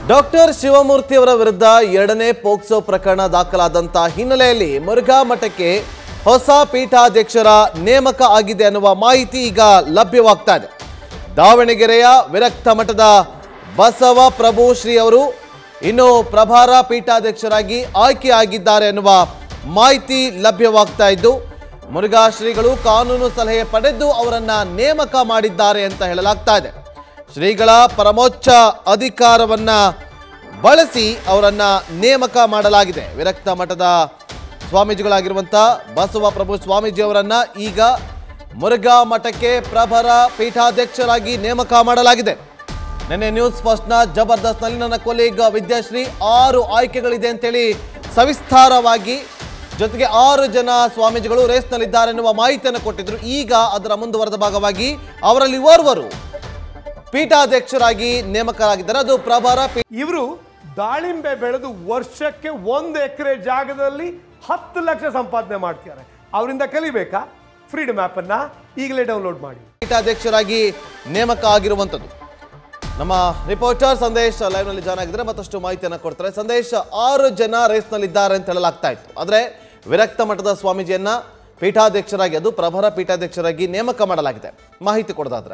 doctor Shivamurthy ಅವರ ವಿರುದ್ಧ ಎರಡನೇ ಪೋಕ್ಸೋ ಪ್ರಕರಣ ದಾಖಲಾದಂತ ಹಿನ್ನೆಲೆಯಲ್ಲಿ ಮುರುಘಾ ಮಠಕ್ಕೆ ಹೊಸ ಪೀಠಾಧ್ಯಕ್ಷರ ನೇಮಕ ಆಗಿದೆ ಅನ್ನುವ ಮಾಹಿತಿ ಈಗ ಲಭ್ಯವಾಗ್ತಾ ಇದೆ ದಾವಣಗೆರೆಯ ವಿರಕ್ತ ಮಠದ ಬಸವ ಪ್ರಭು ಶ್ರೀ ಅವರು ಇನ್ನು ಪ್ರಭಾರ ಪೀಠಾಧ್ಯಕ್ಷರಾಗಿ ಆಯ್ಕೆಯಾಗಿದ್ದಾರೆ ಅನ್ನುವ ಮಾಹಿತಿ ಲಭ್ಯವಾಗ್ತಾ ಇದ್ದು ಮುರುಘಾ ಶ್ರೀಗಳು ಕಾನೂನು ಸಲಹೆ ಪಡೆದು ಅವರನ್ನ ನೇಮಕ ಮಾಡಿದ್ದಾರೆ ಅಂತ ಹೇಳಲಾಗ್ತಾ ಇದೆ ಶ್ರೀಗಳ ಪರಮೋಚ್ಚ ಅಧಿಕಾರವನ್ನ ಬಳಸಿ ಅವರನ್ನ ನೇಮಕ ಮಾಡಲಾಗಿದೆ ವಿರಕ್ತ ಮಠದ ಸ್ವಾಮೀಜಿಗಳಾಗಿರುವಂಥ ಬಸವ ಪ್ರಭು ಸ್ವಾಮೀಜಿ ಅವರನ್ನ ಈಗ ಮುರುಘಾ ಮಠಕ್ಕೆ ಪ್ರಭರ ಪೀಠಾಧ್ಯಕ್ಷರಾಗಿ ನೇಮಕ ಮಾಡಲಾಗಿದೆ ನಿನ್ನೆ ನ್ಯೂಸ್ ಫಸ್ಟ್ನ ಜಬರ್ದಸ್ತ್ನಲ್ಲಿ ನನ್ನ ಕೊಲೀಗ್ ವಿದ್ಯಾಶ್ರೀ ಆರು ಆಯ್ಕೆಗಳಿದೆ ಅಂತೇಳಿ ಸವಿಸ್ತಾರವಾಗಿ ಜೊತೆಗೆ ಆರು ಜನ ಸ್ವಾಮೀಜಿಗಳು ರೇಸ್ನಲ್ಲಿದ್ದಾರೆ ಎನ್ನುವ ಮಾಹಿತಿಯನ್ನು ಕೊಟ್ಟಿದ್ರು ಈಗ ಅದರ ಮುಂದುವರೆದ ಭಾಗವಾಗಿ ಅವರಲ್ಲಿ ಓರ್ವರು ಪೀಠಾಧ್ಯಕ್ಷರಾಗಿ ನೇಮಕರಾಗಿದ್ದಾರೆ ಅದು ಪ್ರಭಾರ ಪೀಠ ಇವರು ದಾಳಿಂಬೆ ಬೆಳೆದು ವರ್ಷಕ್ಕೆ ಒಂದು ಎಕರೆ ಜಾಗದಲ್ಲಿ ಹತ್ತು ಲಕ್ಷ ಸಂಪಾದನೆ ಮಾಡ್ತಿದ್ದಾರೆ ಅವರಿಂದ ಕಲಿಬೇಕಾ ಫ್ರೀಡಮ್ ಆ್ಯಪನ್ನು ಈಗಲೇ ಡೌನ್ಲೋಡ್ ಮಾಡಿ ಪೀಠಾಧ್ಯಕ್ಷರಾಗಿ ನೇಮಕ ಆಗಿರುವಂಥದ್ದು ನಮ್ಮ ರಿಪೋರ್ಟರ್ ಸಂದೇಶ್ ಲೈವ್ ನಲ್ಲಿ ಜಾಯ್ನ್ ಆಗಿದ್ದಾರೆ ಮತ್ತಷ್ಟು ಮಾಹಿತಿಯನ್ನು ಕೊಡ್ತಾರೆ ಸಂದೇಶ್ ಆರು ಜನ ರೇಸ್ನಲ್ಲಿದ್ದಾರೆ ಅಂತ ಹೇಳಲಾಗ್ತಾ ಇತ್ತು ಆದರೆ ವಿರಕ್ತ ಮಠದ ಸ್ವಾಮೀಜಿಯನ್ನ ಪೀಠಾಧ್ಯಕ್ಷರಾಗಿ ಅದು ಪ್ರಭರ ಪೀಠಾಧ್ಯಕ್ಷರಾಗಿ ನೇಮಕ ಮಾಡಲಾಗಿದೆ ಮಾಹಿತಿ ಕೊಡೋದಾದ್ರೆ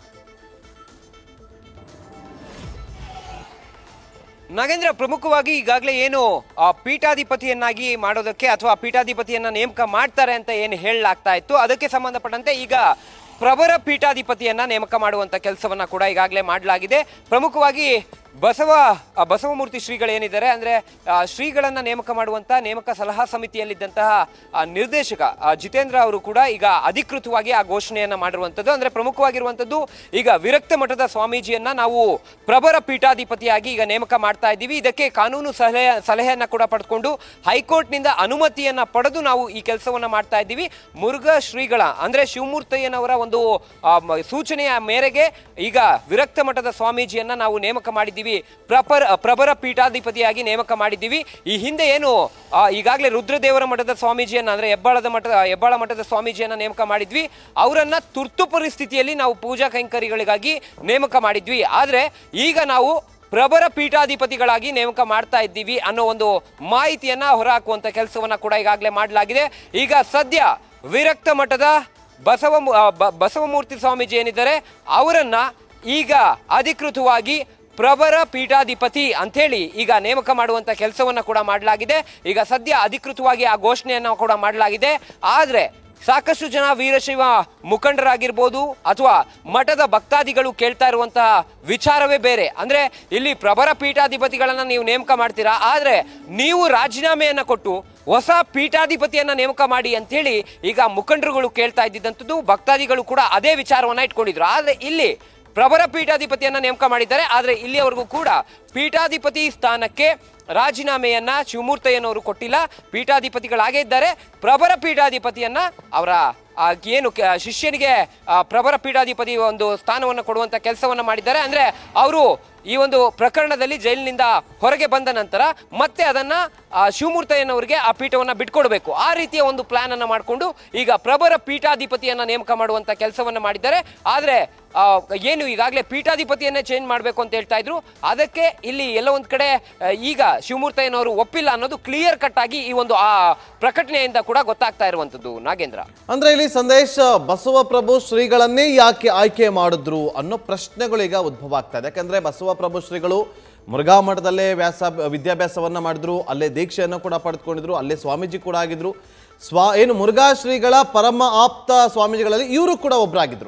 ನಾಗೇಂದ್ರ ಪ್ರಮುಖವಾಗಿ ಈಗಾಗಲೇ ಏನು ಆ, ಪೀಠಾಧಿಪತಿಯನ್ನಾಗಿ ಮಾಡೋದಕ್ಕೆ ಅಥವಾ ಪೀಠಾಧಿಪತಿಯನ್ನ ನೇಮಕ ಮಾಡ್ತಾರೆ ಅಂತ ಏನು ಹೇಳಲಾಗ್ತಾ ಇತ್ತು ಅದಕ್ಕೆ ಸಂಬಂಧಪಟ್ಟಂತೆ ಈಗ ಪ್ರಬರ ಪೀಠಾಧಿಪತಿಯನ್ನ ನೇಮಕ ಮಾಡುವಂತ ಕೆಲಸವನ್ನ ಕೂಡ ಈಗಾಗಲೇ ಮಾಡಲಾಗಿದೆ ಪ್ರಮುಖವಾಗಿ ಬಸವ ಆ, ಬಸವಮೂರ್ತಿ ಶ್ರೀಗಳೇನಿದ್ದಾರೆ ಅಂದ್ರೆ ಆ, ಶ್ರೀಗಳನ್ನ ನೇಮಕ ಮಾಡುವಂತ ನೇಮಕ ಸಲಹಾ ಸಮಿತಿಯಲ್ಲಿದ್ದಂತಹ ಆ, ನಿರ್ದೇಶಕ ಆ, ಜಿತೇಂದ್ರ ಅವರು ಕೂಡ ಈಗ ಅಧಿಕೃತವಾಗಿ ಆ ಘೋಷಣೆಯನ್ನ ಮಾಡಿರುವಂತದ್ದು ಅಂದ್ರೆ ಪ್ರಮುಖವಾಗಿರುವಂತದ್ದು ಈಗ ವಿರಕ್ತ ಮಠದ ಸ್ವಾಮೀಜಿಯನ್ನ ನಾವು ಪ್ರಬರ ಪೀಠಾಧಿಪತಿಯಾಗಿ ಈಗ ನೇಮಕ ಮಾಡ್ತಾ ಇದ್ದೀವಿ ಇದಕ್ಕೆ ಕಾನೂನು ಸಲಹೆ ಸಲಹೆಯನ್ನ ಕೂಡ ಪಡೆದುಕೊಂಡು ಹೈಕೋರ್ಟ್ನಿಂದ ಅನುಮತಿಯನ್ನ ಪಡೆದು ನಾವು ಈ ಕೆಲಸವನ್ನ ಮಾಡ್ತಾ ಇದ್ದೀವಿ ಮುರುಘಾ ಶ್ರೀಗಳ ಅಂದ್ರೆ ಶಿವಮೂರ್ತಯ್ಯನವರ ಒಂದು ಆ, ಮ- ಸೂಚನೆಯ ಮೇರೆಗೆ ಈಗ ವಿರಕ್ತ ಮಠದ ಸ್ವಾಮೀಜಿಯನ್ನ ನಾವು ನೇಮಕ ಮಾಡಿದ್ದೀವಿ ಪ್ರಪರ ಪ್ರಬರ ಪೀಠಾಧಿಪತಿಯಾಗಿ ನೇಮಕ ಮಾಡಿದ್ದೀವಿ ಈ ಹಿಂದೆ ಏನು ಆ, ಈಗಾಗಲೇ ರುದ್ರದೇವರ ಮಠದ ಸ್ವಾಮೀಜಿಯನ್ನ ಅಂದ್ರೆ ಹೆಬ್ಬಾಳದ ಮಠದ ಹೆಬ್ಬಾಳ ಮಠದ ಸ್ವಾಮೀಜಿಯನ್ನ ನೇಮಕ ಮಾಡಿದ್ವಿ ಅವರನ್ನ ತುರ್ತು ಪರಿಸ್ಥಿತಿಯಲ್ಲಿ ನಾವು ಪೂಜಾ ಕೈಂಕರ್ಯಗಳಿಗಾಗಿ ನೇಮಕ ಮಾಡಿದ್ವಿ ಆದ್ರೆ ಈಗ ನಾವು ಪ್ರಬರ ಪೀಠಾಧಿಪತಿಗಳಾಗಿ ನೇಮಕ ಮಾಡ್ತಾ ಇದ್ದೀವಿ ಅನ್ನೋ ಒಂದು ಮಾಹಿತಿಯನ್ನ ಹೊರಹಾಕುವಂತ ಕೆಲಸವನ್ನ ಕೂಡ ಈಗಾಗಲೇ ಮಾಡಲಾಗಿದೆ ಈಗ ಸದ್ಯ ವಿರಕ್ತ ಮಠದ ಬಸವ ಮು- ಆ, ಬ- ಬಸವಮೂರ್ತಿ ಸ್ವಾಮೀಜಿ ಏನಿದ್ದಾರೆ ಅವರನ್ನ ಈಗ ಅಧಿಕೃತವಾಗಿ ಪ್ರಬರ ಪೀಠಾಧಿಪತಿ ಅಂಥೇಳಿ ಈಗ ನೇಮಕ ಮಾಡುವಂತ ಕೆಲಸವನ್ನ ಕೂಡ ಮಾಡಲಾಗಿದೆ ಈಗ ಸದ್ಯ ಅಧಿಕೃತವಾಗಿ ಆ ಘೋಷಣೆಯನ್ನ ಕೂಡ ಮಾಡಲಾಗಿದೆ ಆದ್ರೆ ಸಾಕಷ್ಟು ಜನ ವೀರಶೈವ ಮುಖಂಡರಾಗಿರ್ಬೋದು ಅಥವಾ ಮಠದ ಭಕ್ತಾದಿಗಳು ಕೇಳ್ತಾ ಇರುವಂತಹ ವಿಚಾರವೇ ಬೇರೆ ಅಂದ್ರೆ ಇಲ್ಲಿ ಪ್ರಬರ ಪೀಠಾಧಿಪತಿಗಳನ್ನ ನೀವು ನೇಮಕ ಮಾಡ್ತೀರಾ ಆದ್ರೆ ನೀವು ರಾಜೀನಾಮೆಯನ್ನ ಕೊಟ್ಟು ಹೊಸ ಪೀಠಾಧಿಪತಿಯನ್ನ ನೇಮಕ ಮಾಡಿ ಅಂತೇಳಿ ಈಗ ಮುಖಂಡರುಗಳು ಕೇಳ್ತಾ ಇದ್ದಿದ್ದಂಥದ್ದು ಭಕ್ತಾದಿಗಳು ಕೂಡ ಅದೇ ವಿಚಾರವನ್ನ ಇಟ್ಕೊಂಡಿದ್ರು ಆದ್ರೆ ಇಲ್ಲಿ ಪ್ರಬರ ಪೀಠಾಧಿಪತಿಯನ್ನ ನೇಮಕ ಮಾಡಿದ್ದಾರೆ ಆದ್ರೆ ಇಲ್ಲಿಯವರೆಗೂ ಕೂಡ ಪೀಠಾಧಿಪತಿ ಸ್ಥಾನಕ್ಕೆ ರಾಜೀನಾಮೆಯನ್ನ ಶಿವಮೂರ್ತಯ್ಯನವರು ಕೊಟ್ಟಿಲ್ಲ ಪೀಠಾಧಿಪತಿಗಳಾಗೇ ಇದ್ದಾರೆ ಪ್ರಬರ ಪೀಠಾಧಿಪತಿಯನ್ನ ಅವರ ಆ, ಏನು ಕ- ಶಿಷ್ಯನಿಗೆ ಆ, ಪ್ರಬರ ಪೀಠಾಧಿಪತಿ ಒಂದು ಸ್ಥಾನವನ್ನು ಕೊಡುವಂತ ಕೆಲಸವನ್ನ ಮಾಡಿದ್ದಾರೆ ಅಂದ್ರೆ ಅವರು ಈ ಒಂದು ಪ್ರಕರಣದಲ್ಲಿ ಜೈಲಿನಿಂದ ಹೊರಗೆ ಬಂದ ನಂತರ ಮತ್ತೆ ಅದನ್ನ ಆ, ಶಿವಮೂರ್ತಯ್ಯನವರಿಗೆ ಆ ಪೀಠವನ್ನ ಬಿಟ್ಕೊಡ್ಬೇಕು ಆ ರೀತಿಯ ಒಂದು ಪ್ಲಾನ್ ಅನ್ನ ಮಾಡಿಕೊಂಡು ಈಗ ಪ್ರಬರ ಪೀಠಾಧಿಪತಿಯನ್ನ ನೇಮಕ ಮಾಡುವಂತ ಕೆಲಸವನ್ನ ಮಾಡಿದ್ದಾರೆ ಆದ್ರೆ ಆ, ಏನು ಈಗಾಗಲೇ ಪೀಠಾಧಿಪತಿಯನ್ನೇ ಚೇಂಜ್ ಮಾಡಬೇಕು ಅಂತ ಹೇಳ್ತಾ ಇದ್ರು ಅದಕ್ಕೆ ಇಲ್ಲಿ ಎಲ್ಲ ಒಂದ್ ಕಡೆ ಆ, ಈಗ ಶಿವಮೂರ್ತಯ್ಯನವರು ಒಪ್ಪಿಲ್ಲ ಅನ್ನೋದು ಕ್ಲಿಯರ್ ಕಟ್ ಆಗಿ ಈ ಒಂದು ಆ ಪ್ರಕಟಣೆಯಿಂದ ಕೂಡ ಗೊತ್ತಾಗ್ತಾ ಇರುವಂತದ್ದು ನಾಗೇಂದ್ರ ಅಂದ್ರೆ ಇಲ್ಲಿ ಸಂದೇಶ ಬಸವ ಪ್ರಭು ಶ್ರೀಗಳನ್ನೇ ಯಾಕೆ ಆಯ್ಕೆ ಮಾಡಿದ್ರು ಅನ್ನೋ ಪ್ರಶ್ನೆಗಳು ಈಗ ಉದ್ಭವ ಆಗ್ತಾ ಇದೆ ಯಾಕಂದ್ರೆ ಬಸವ ಪ್ರಭು ಶ್ರೀಗಳು ಮುರುಘಾ ಮಠದಲ್ಲೇ ವ್ಯಾಸ ವಿದ್ಯಾಭ್ಯಾಸವನ್ನ ಮಾಡಿದ್ರು ಅಲ್ಲೇ ದೀಕ್ಷೆಯನ್ನು ಕೂಡ ಪಡೆದುಕೊಂಡಿದ್ರು ಅಲ್ಲೇ ಸ್ವಾಮೀಜಿ ಕೂಡ ಆಗಿದ್ರು ಸ್ವಾ ಏನು ಮುರುಘಾ ಶ್ರೀಗಳ ಪರಮ ಆಪ್ತ ಸ್ವಾಮೀಜಿಗಳಲ್ಲಿ ಇವರು ಕೂಡ ಒಬ್ಬರಾಗಿದ್ರು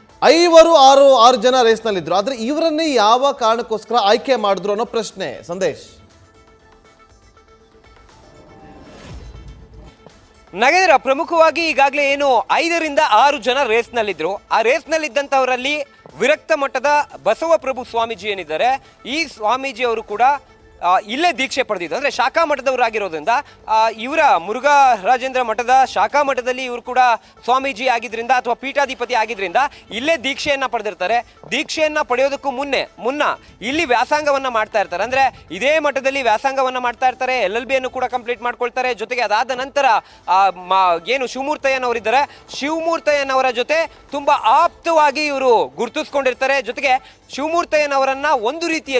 ಐವರು ಆರು ಆರು ಜನ ರೇಸ್ನಲ್ಲಿದ್ರು ಆದ್ರೆ ಇವರನ್ನೇ ಯಾವ ಕಾರಣಕ್ಕೋಸ್ಕರ ಆಯ್ಕೆ ಮಾಡಿದ್ರು ಅನ್ನೋ ಪ್ರಶ್ನೆ ಸಂದೇಶ್ ನಗರ ಪ್ರಮುಖವಾಗಿ ಈಗಾಗಲೇ ಏನು ಐದರಿಂದ ಆರು ಜನ ರೇಸ್ನಲ್ಲಿದ್ರು ಆ ರೇಸ್ನಲ್ಲಿದ್ದಂಥವರಲ್ಲಿ ವಿರಕ್ತ ಮಠದ ಬಸವಪ್ರಭು ಸ್ವಾಮೀಜಿ ಏನಿದ್ದಾರೆ ಈ ಸ್ವಾಮೀಜಿ ಅವರು ಕೂಡ ಆ, ಇಲ್ಲೇ ದೀಕ್ಷೆ ಪಡೆದಿದ್ದು ಅಂದ್ರೆ ಶಾಖಾ ಮಠದವರಾಗಿರೋದ್ರಿಂದ ಆ, ಇವರ ಮುರುಘಾ ರಾಜೇಂದ್ರ ಮಠದ ಶಾಖಾ ಮಠದಲ್ಲಿ ಇವರು ಕೂಡ ಸ್ವಾಮೀಜಿ ಆಗಿದ್ರಿಂದ ಅಥವಾ ಪೀಠಾಧಿಪತಿ ಆಗಿದ್ರಿಂದ ಇಲ್ಲೇ ದೀಕ್ಷೆಯನ್ನ ಪಡೆದಿರ್ತಾರೆ ದೀಕ್ಷೆಯನ್ನ ಪಡೆಯೋದಕ್ಕೂ ಮುನ್ನೆ ಮುನ್ನ ಇಲ್ಲಿ ವ್ಯಾಸಂಗವನ್ನ ಮಾಡ್ತಾ ಇರ್ತಾರೆ ಅಂದ್ರೆ ಇದೇ ಮಠದಲ್ಲಿ ವ್ಯಾಸಂಗವನ್ನ ಮಾಡ್ತಾ ಇರ್ತಾರೆ ಎಲ್ ಎಲ್ ಬಿಯನ್ನು ಕೂಡ ಕಂಪ್ಲೀಟ್ ಮಾಡ್ಕೊಳ್ತಾರೆ ಜೊತೆಗೆ ಅದಾದ ನಂತರ ಆ, ಮ- ಏನು ಶಿವಮೂರ್ತಯ್ಯನವರಿದ್ದಾರೆ ಶಿವಮೂರ್ತಯ್ಯನವರ ಜೊತೆ ತುಂಬಾ ಆಪ್ತವಾಗಿ ಇವರು ಗುರುತಿಸ್ಕೊಂಡಿರ್ತಾರೆ ಜೊತೆಗೆ ಶಿವಮೂರ್ತಯ್ಯನವರನ್ನ ಒಂದು ರೀತಿಯಲ್ಲಿ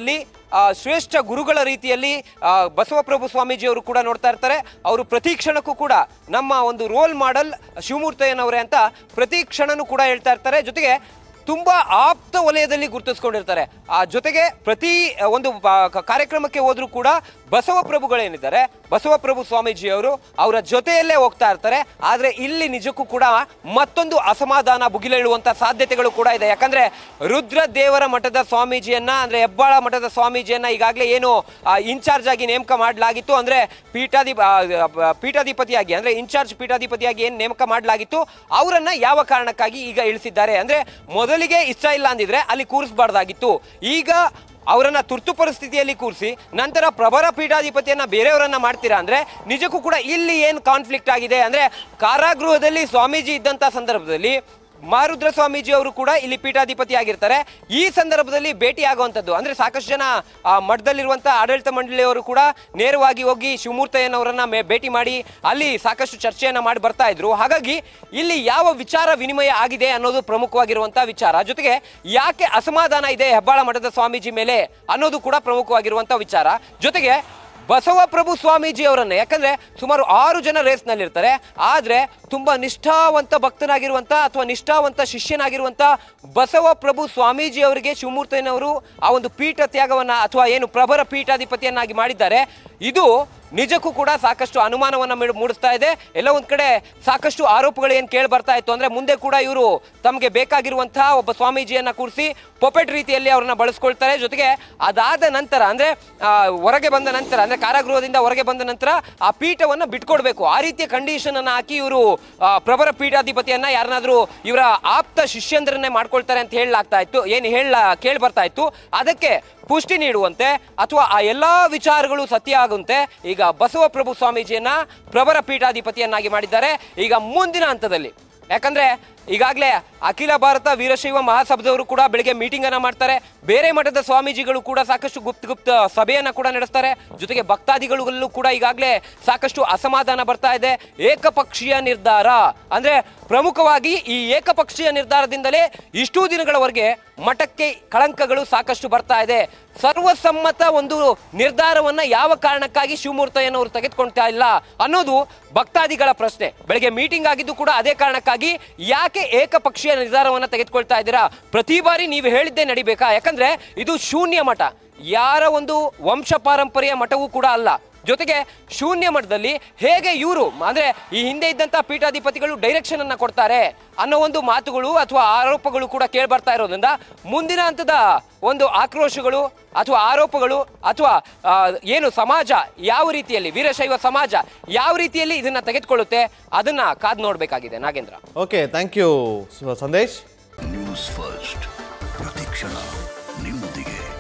ಆ, ಶ್ರೇಷ್ಠ ಗುರುಗಳ ರೀತಿಯಲ್ಲಿ ಆ, ಬಸವಪ್ರಭು ಸ್ವಾಮೀಜಿಯವರು ಕೂಡ ನೋಡ್ತಾ ಇರ್ತಾರೆ ಅವರು ಪ್ರತಿ ಕ್ಷಣಕ್ಕೂ ಕೂಡ ನಮ್ಮ ಒಂದು ರೋಲ್ ಮಾಡೆಲ್ ಶಿವಮೂರ್ತಯ್ಯನವರೇ ಅಂತ ಪ್ರತಿ ಕ್ಷಣನೂ ಕೂಡ ಹೇಳ್ತಾ ಇರ್ತಾರೆ ಜೊತೆಗೆ ತುಂಬಾ ಆಪ್ತ ವಲಯದಲ್ಲಿ ಗುರುತಿಸ್ಕೊಂಡಿರ್ತಾರೆ ಆ ಜೊತೆಗೆ ಪ್ರತಿ ಆ, ಒಂದು ಬ- ಕ- ಕಾರ್ಯಕ್ರಮಕ್ಕೆ ಹೋದ್ರೂ ಕೂಡ ಬಸವಪ್ರಭುಗಳೇನಿದ್ದಾರೆ ಬಸವಪ್ರಭು ಸ್ವಾಮೀಜಿಯವರು ಅವರ ಜೊತೆಯಲ್ಲೇ ಹೋಗ್ತಾ ಇರ್ತಾರೆ ಆದ್ರೆ ಇಲ್ಲಿ ನಿಜಕ್ಕೂ ಕೂಡ ಮತ್ತೊಂದು ಅಸಮಾಧಾನ ಭುಗಿಲೇಳುವಂತ ಸಾಧ್ಯತೆಗಳು ಕೂಡ ಇದೆ ಯಾಕಂದ್ರೆ ರುದ್ರ ದೇವರ ಮಠದ ಸ್ವಾಮೀಜಿಯನ್ನ ಅಂದ್ರೆ ಹೆಬ್ಬಾಳ ಮಠದ ಸ್ವಾಮೀಜಿಯನ್ನ ಈಗಾಗಲೇ ಏನು ಇನ್ಚಾರ್ಜ್ ಆಗಿ ನೇಮಕ ಮಾಡಲಾಗಿತ್ತು ಅಂದ್ರೆ ಪೀಠಾಧಿ ಆ, ಆ, ಪೀಠಾಧಿಪತಿಯಾಗಿ ಅಂದ್ರೆ ಇನ್ಚಾರ್ಜ್ ಪೀಠಾಧಿಪತಿಯಾಗಿ ಏನು ನೇಮಕ ಮಾಡಲಾಗಿತ್ತು ಅವರನ್ನ ಯಾವ ಕಾರಣಕ್ಕಾಗಿ ಈಗ ಇಳಿಸಿದ್ದಾರೆ ಅಂದ್ರೆ ಮೊದಲಿಗೆ ಇಷ್ಟ ಇಲ್ಲ ಅಂದಿದ್ರೆ ಅಲ್ಲಿ ಕೂರಿಸಬಾರ್ದಾಗಿತ್ತು ಈಗ ಅವರನ್ನ ತುರ್ತು ಪರಿಸ್ಥಿತಿಯಲ್ಲಿ ಕೂರಿಸಿ ನಂತರ ಪ್ರಭರ ಪೀಠಾಧಿಪತಿಯನ್ನ ಬೇರೆಯವರನ್ನ ಮಾಡ್ತೀರಾ ಅಂದ್ರೆ ನಿಜಕ್ಕೂ ಕೂಡ ಇಲ್ಲಿ ಏನು ಕಾನ್ಫ್ಲಿಕ್ಟ್ ಆಗಿದೆ ಅಂದ್ರೆ ಕಾರಾಗೃಹದಲ್ಲಿ ಸ್ವಾಮೀಜಿ ಇದ್ದಂತ ಸಂದರ್ಭದಲ್ಲಿ ಮಾರುದ್ರ ಸ್ವಾಮೀಜಿ ಅವರು ಕೂಡ ಇಲ್ಲಿ ಪೀಠಾಧಿಪತಿ ಆಗಿರ್ತಾರೆ ಈ ಸಂದರ್ಭದಲ್ಲಿ ಭೇಟಿ ಆಗುವಂಥದ್ದು ಅಂದ್ರೆ ಸಾಕಷ್ಟು ಜನ ಆ ಮಠದಲ್ಲಿರುವಂಥ ಆಡಳಿತ ಮಂಡಳಿಯವರು ಕೂಡ ನೇರವಾಗಿ ಹೋಗಿ ಶಿವಮೂರ್ತಯ್ಯನವರನ್ನ ಮೇ ಭೇಟಿ ಮಾಡಿ ಅಲ್ಲಿ ಸಾಕಷ್ಟು ಚರ್ಚೆಯನ್ನ ಮಾಡಿ ಬರ್ತಾ ಇದ್ರು ಹಾಗಾಗಿ ಇಲ್ಲಿ ಯಾವ ವಿಚಾರ ವಿನಿಮಯ ಆಗಿದೆ ಅನ್ನೋದು ಪ್ರಮುಖವಾಗಿರುವಂಥ ವಿಚಾರ ಜೊತೆಗೆ ಯಾಕೆ ಅಸಮಾಧಾನ ಇದೆ ಹೆಬ್ಬಾಳ ಮಠದ ಸ್ವಾಮೀಜಿ ಮೇಲೆ ಅನ್ನೋದು ಕೂಡ ಪ್ರಮುಖವಾಗಿರುವಂಥ ವಿಚಾರ ಜೊತೆಗೆ ಬಸವಪ್ರಭು ಸ್ವಾಮೀಜಿ ಅವರನ್ನ ಯಾಕಂದ್ರೆ ಸುಮಾರು ಆರು ಜನ ರೇಸ್ನಲ್ಲಿರ್ತಾರೆ ಆದ್ರೆ ತುಂಬಾ ನಿಷ್ಠಾವಂತ ಭಕ್ತನಾಗಿರುವಂತ ಅಥವಾ ನಿಷ್ಠಾವಂತ ಶಿಷ್ಯನಾಗಿರುವಂತ ಬಸವಪ್ರಭು ಸ್ವಾಮೀಜಿ ಅವರಿಗೆ ಶಿವಮೂರ್ತಯ್ಯನವರು ಆ ಒಂದು ಪೀಠ ತ್ಯಾಗವನ್ನ ಅಥವಾ ಏನು ಪ್ರಭರ ಪೀಠಾಧಿಪತಿಯನ್ನಾಗಿ ಮಾಡಿದ್ದಾರೆ ಇದು ನಿಜಕ್ಕೂ ಕೂಡ ಸಾಕಷ್ಟು ಅನುಮಾನವನ್ನ ಮೂಡ್- ಮೂಡಿಸ್ತಾ ಇದೆ ಎಲ್ಲ ಒಂದ್ ಕಡೆ ಸಾಕಷ್ಟು ಆರೋಪಗಳು ಏನ್ ಕೇಳಿ ಬರ್ತಾ ಇತ್ತು ಅಂದ್ರೆ ಮುಂದೆ ಕೂಡ ಇವರು ತಮಗೆ ಬೇಕಾಗಿರುವಂತಹ ಒಬ್ಬ ಸ್ವಾಮೀಜಿಯನ್ನ ಕೂರಿಸಿ ಪೊಪೆಟ್ ರೀತಿಯಲ್ಲಿ ಅವ್ರನ್ನ ಬಳಸ್ಕೊಳ್ತಾರೆ ಜೊತೆಗೆ ಅದಾದ ನಂತರ ಅಂದ್ರೆ ಆ, ಹೊರಗೆ ಬಂದ ನಂತರ ಅಂದ್ರೆ ಕಾರಾಗೃಹದಿಂದ ಹೊರಗೆ ಬಂದ ನಂತರ ಆ ಪೀಠವನ್ನ ಬಿಟ್ಕೊಡ್ಬೇಕು ಆ ರೀತಿಯ ಕಂಡೀಷನ್ ಅನ್ನ ಹಾಕಿ ಇವರು ಪ್ರಬರ ಪೀಠಾಧಿಪತಿಯನ್ನ ಯಾರನ್ನಾದ್ರೂ ಇವರ ಆಪ್ತ ಶಿಷ್ಯಂದ್ರನ್ನೇ ಮಾಡ್ಕೊಳ್ತಾರೆ ಅಂತ ಹೇಳಲಾಗ್ತಾ ಇತ್ತು ಏನು ಹೇಳ ಕೇಳಿ ಬರ್ತಾ ಇತ್ತು ಅದಕ್ಕೆ ಪುಷ್ಟಿ ನೀಡುವಂತೆ ಅಥವಾ ಆ ಎಲ್ಲಾ ವಿಚಾರಗಳು ಸತ್ಯ ಆಗುವಂತೆ ಈಗ ಬಸವಪ್ರಭು ಸ್ವಾಮೀಜಿಯನ್ನ ಪ್ರಬರ ಪೀಠಾಧಿಪತಿಯನ್ನಾಗಿ ಮಾಡಿದ್ದಾರೆ ಈಗ ಮುಂದಿನ ಹಂತದಲ್ಲಿ ಯಾಕಂದ್ರೆ ಈಗಾಗಲೇ ಅಖಿಲ ಭಾರತ ವೀರಶೈವ ಮಹಾಸಭಾದವರು ಕೂಡ ಬೆಳಿಗ್ಗೆ ಮೀಟಿಂಗ್ ಅನ್ನ ಮಾಡ್ತಾರೆ ಬೇರೆ ಮಠದ ಸ್ವಾಮೀಜಿಗಳು ಕೂಡ ಸಾಕಷ್ಟು ಗುಪ್ತ ಗುಪ್ತ ಸಭೆಯನ್ನ ಕೂಡ ನಡೆಸ್ತಾರೆ ಜೊತೆಗೆ ಭಕ್ತಾದಿಗಳಲ್ಲೂ ಕೂಡ ಈಗಾಗಲೇ ಸಾಕಷ್ಟು ಅಸಮಾಧಾನ ಬರ್ತಾ ಇದೆ ಏಕಪಕ್ಷೀಯ ನಿರ್ಧಾರ ಅಂದ್ರೆ ಪ್ರಮುಖವಾಗಿ ಈ ಏಕಪಕ್ಷೀಯ ನಿರ್ಧಾರದಿಂದಲೇ ಇಷ್ಟೂ ದಿನಗಳವರೆಗೆ ಮಠಕ್ಕೆ ಕಳಂಕಗಳು ಸಾಕಷ್ಟು ಬರ್ತಾ ಇದೆ ಸರ್ವಸಮ್ಮತ ಒಂದು ನಿರ್ಧಾರವನ್ನ ಯಾವ ಕಾರಣಕ್ಕಾಗಿ ಶಿವಮೂರ್ತಯ್ಯನವರು ತೆಗೆದುಕೊಳ್ತಾ ಇಲ್ಲ ಅನ್ನೋದು ಭಕ್ತಾದಿಗಳ ಪ್ರಶ್ನೆ ಬೆಳಗ್ಗೆ ಮೀಟಿಂಗ್ ಆಗಿದ್ದು ಕೂಡ ಅದೇ ಕಾರಣಕ್ಕಾಗಿ ಯಾಕೆ ಏಕಪಕ್ಷೀಯ ನಿರ್ಧಾರವನ್ನ ತೆಗೆದುಕೊಳ್ತಾ ಇದ್ದೀರಾ ಪ್ರತಿ ಬಾರಿ ನೀವು ಹೇಳಿದ್ದೇ ನಡಿಬೇಕಾ ಯಾಕಂದ್ರೆ ಇದು ಶೂನ್ಯ ಮಠ ಯಾರ ಒಂದು ವಂಶ ಪಾರಂಪರ್ಯ ಮಠವೂ ಕೂಡ ಅಲ್ಲ ಜೊತೆಗೆ ಶೂನ್ಯ ಮಟ್ಟದಲ್ಲಿ ಹೇಗೆ ಇವರು ಅಂದ್ರೆ ಈ ಹಿಂದೆ ಇದ್ದಂತ ಪೀಠಾಧಿಪತಿಗಳು ಡೈರೆಕ್ಷನ್ ಅನ್ನ ಕೊಡ್ತಾರೆ ಅನ್ನೋ ಒಂದು ಮಾತುಗಳು ಅಥವಾ ಆರೋಪಗಳು ಕೂಡ ಕೇಳಿ ಬರ್ತಾ ಇರೋದ್ರಿಂದ ಮುಂದಿನ ಹಂತದ ಒಂದು ಆಕ್ರೋಶಗಳು ಅಥವಾ ಆರೋಪಗಳು ಅಥವಾ ಆ, ಏನು ಸಮಾಜ ಯಾವ ರೀತಿಯಲ್ಲಿ ವೀರಶೈವ ಸಮಾಜ ಯಾವ ರೀತಿಯಲ್ಲಿ ಇದನ್ನ ತೆಗೆದುಕೊಳ್ಳುತ್ತೆ ಅದನ್ನ ಕಾದ್ ನೋಡ್ಬೇಕಾಗಿದೆ Nagendra okay thank you Sandesh news first ಪ್ರತಿಕ್ಷಣ ನಿಮ್ಮೊಂದಿಗೆ